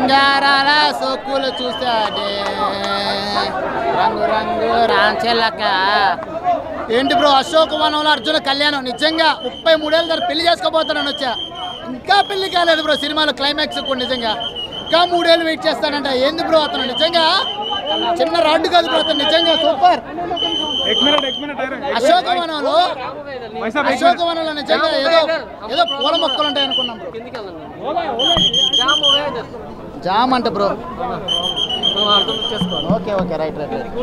సింగారాల సోకులు చూసాడే రంగు రంగు రాంచెలక ఏంటి బ్రో అశోక్ వనంలో అర్జున కళ్యాణం నిజంగా ముప్పై మూడేళ్ళ తర్వాత పెళ్లి చేసుకోబోతానని వచ్చా ఇంకా పెళ్లి కాలేదు బ్రో సినిమాలో క్లైమాక్స్ కూడా నిజంగా ఇంకా మూడేళ్ళు వెయిట్ చేస్తానంట ఏంది బ్రో అతను నిజంగా చిన్న రాడ్డు కాదు బ్రో అతను నిజంగా సూపర్ एक मिनट एक मिनट ठहरो एक- అశోకవనంలో भाई साहब एक मिनट అశోకవనంలో నిజంగా ఏదో ఏదో పూల మొక్కలు ఉంటాయి అనుకున్నాం బ్రో జామ్ అంట bro okay okay right right right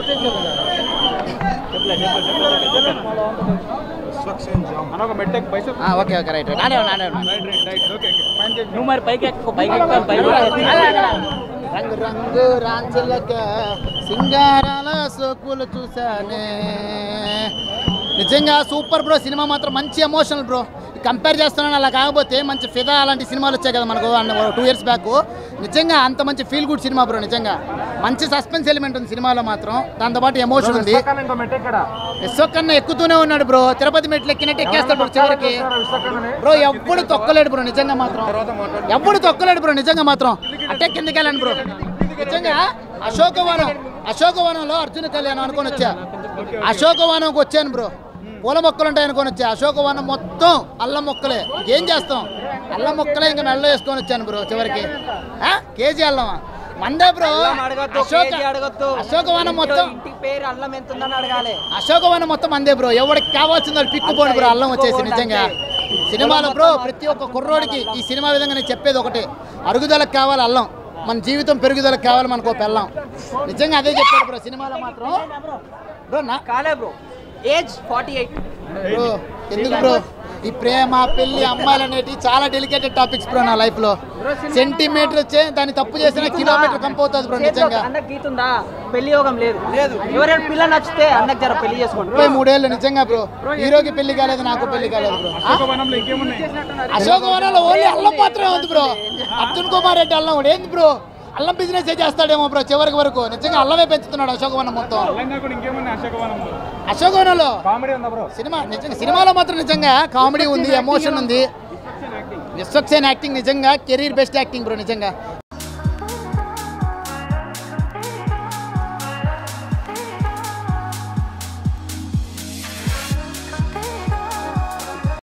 అన్న ఒక మెట్టెక్ भाई साहब ఆ, ఓకే ఓకే రైట్ రైట్ నానే నానే right right right okay fine చేయండి నువ్వు మరి పైకి ఎక్కువ పైకి ఎక్కువ పైకి రంగు రంగు రాంచులక సింగారాల సోకులు చూసానే నిజంగా సూపర్ బ్రో సినిమా మాత్రం మంచి ఎమోషనల్ బ్రో కంపేర్ చేస్తున్నాను అలా కాకపోతే మంచి ఫిదా అలాంటి సినిమాలు వచ్చాయి కదా మనకు టూ ఇయర్స్ బ్యాక్ నిజంగా అంత మంచి ఫీల్ గుడ్ సినిమా బ్రో నిజంగా మంచి సస్పెన్స్ ఎలిమెంట్ ఉంది సినిమాలో మాత్రం దాంతోపాటు ఎమోషన్ ఉంది విశాఖన్న ఇంకో మెట్టెక్ ఇక్కడ విశ్వకన్నా ఎక్కుతూనే ఉన్నాడు బ్రో తిరుపతి మెట్లు ఎక్కినట్టు ఎక్కేస్తాడు బ్రో చివరికి విశాఖన్నని బ్రో ఎప్పుడు తొక్కలేడు బ్రో నిజంగా మాత్రం ఎప్పుడు తొక్కలేడు బ్రో నిజంగా మాత్రం అట్టే కిందకి వెళ్ళండి బ్రో నిజంగా అశోకవనం అశోకవనంలో అర్జున కళ్యాణం అనుకొని వచ్చా అశోకవనంకి వచ్చాను బ్రో పూల మొక్కలు ఉంటాయి అనుకొని వచ్చా అశోకవనం మొత్తం అల్లం మొక్కలే ఏం చేస్తాం అల్లం మొక్కలే ఇంకా మెడలో వేసుకొని వచ్చాను బ్రో చివరికి ఆ? కేజీ అల్లమా మందే బ్రో అడగద్దు అశోక కేజీ అడగద్దు అశోకవనం మొత్తం ఇంటి పేరు అల్లం ఎంత ఉందని అడగాలి అశోకవనం మొత్తం అందే బ్రో ఎవరికి కావాల్సిందో పిక్కుపోండి బ్రో అల్లం వచ్చేసి నిజంగా సినిమాలో బ్రో ప్రతి ఒక్క కుర్రోడికి ఈ సినిమా విధంగా నేను చెప్పేది ఒకటే అరుగుదలకు కావాలి అల్లం మన జీవితం పెరుగుదలకు కావాలి మనకు ఒక పెళ్ళం నిజంగా అదే చెప్పాడు బ్రో సినిమాలో మాత్రం బ్రో నా కాలే bro age forty eight bro ఎందుకు బ్రో ఈ ప్రేమ పెళ్లి అమ్మాయిలు అనేటివి చాలా డెలికేటెడ్ టాపిక్స్ బ్రో నా లైఫ్ లో సెంటీమీటర్ వచ్చే దాన్ని తప్పు చేసిన కిలోమీటర్ కంప్ అవుతుంది బ్రో నిజంగా అన్నకు గీతుందా పెళ్లి యోగం లేదు లేదు ఎవరైనా పిల్ల నచ్చితే అన్నకు జర పెళ్లి చేసుకోండి ముప్పై మూడేళ్ళు నిజంగా బ్రో హీరోకి పెళ్లి కాలేదు నాకు పెళ్లి కాలేదు బ్రో ఆ? వనంలో ఇంకేమున్నాయి అశోకవనంలో ఓన్లీ అల్లం మాత్రమే ఉంది బ్రో అర్జున్ కుమార్ రెడ్డి అల్లం వాడు ఏంది బ్రో అల్లం బిజినెస్ చేస్తాడేమో బ్రో చివరికి వరకు నిజంగా అల్లమే పెంచుతున్నాడు అశోకవనం మొత్తం తెలంగాణ కూడా ఇంకేమున్నాయి అశోకవనంలో అశోకవనంలో కామెడీ ఉందా బ్రో సినిమా నిజంగా సినిమాలో మాత్రం నిజంగా కామెడీ ఉంది ఎమోషన్ ఉంది విశ్వక్సేన్ యాక్టింగ్ నిజంగా కెరీర్ బెస్ట్ యాక్టింగ్ బ్రో నిజంగా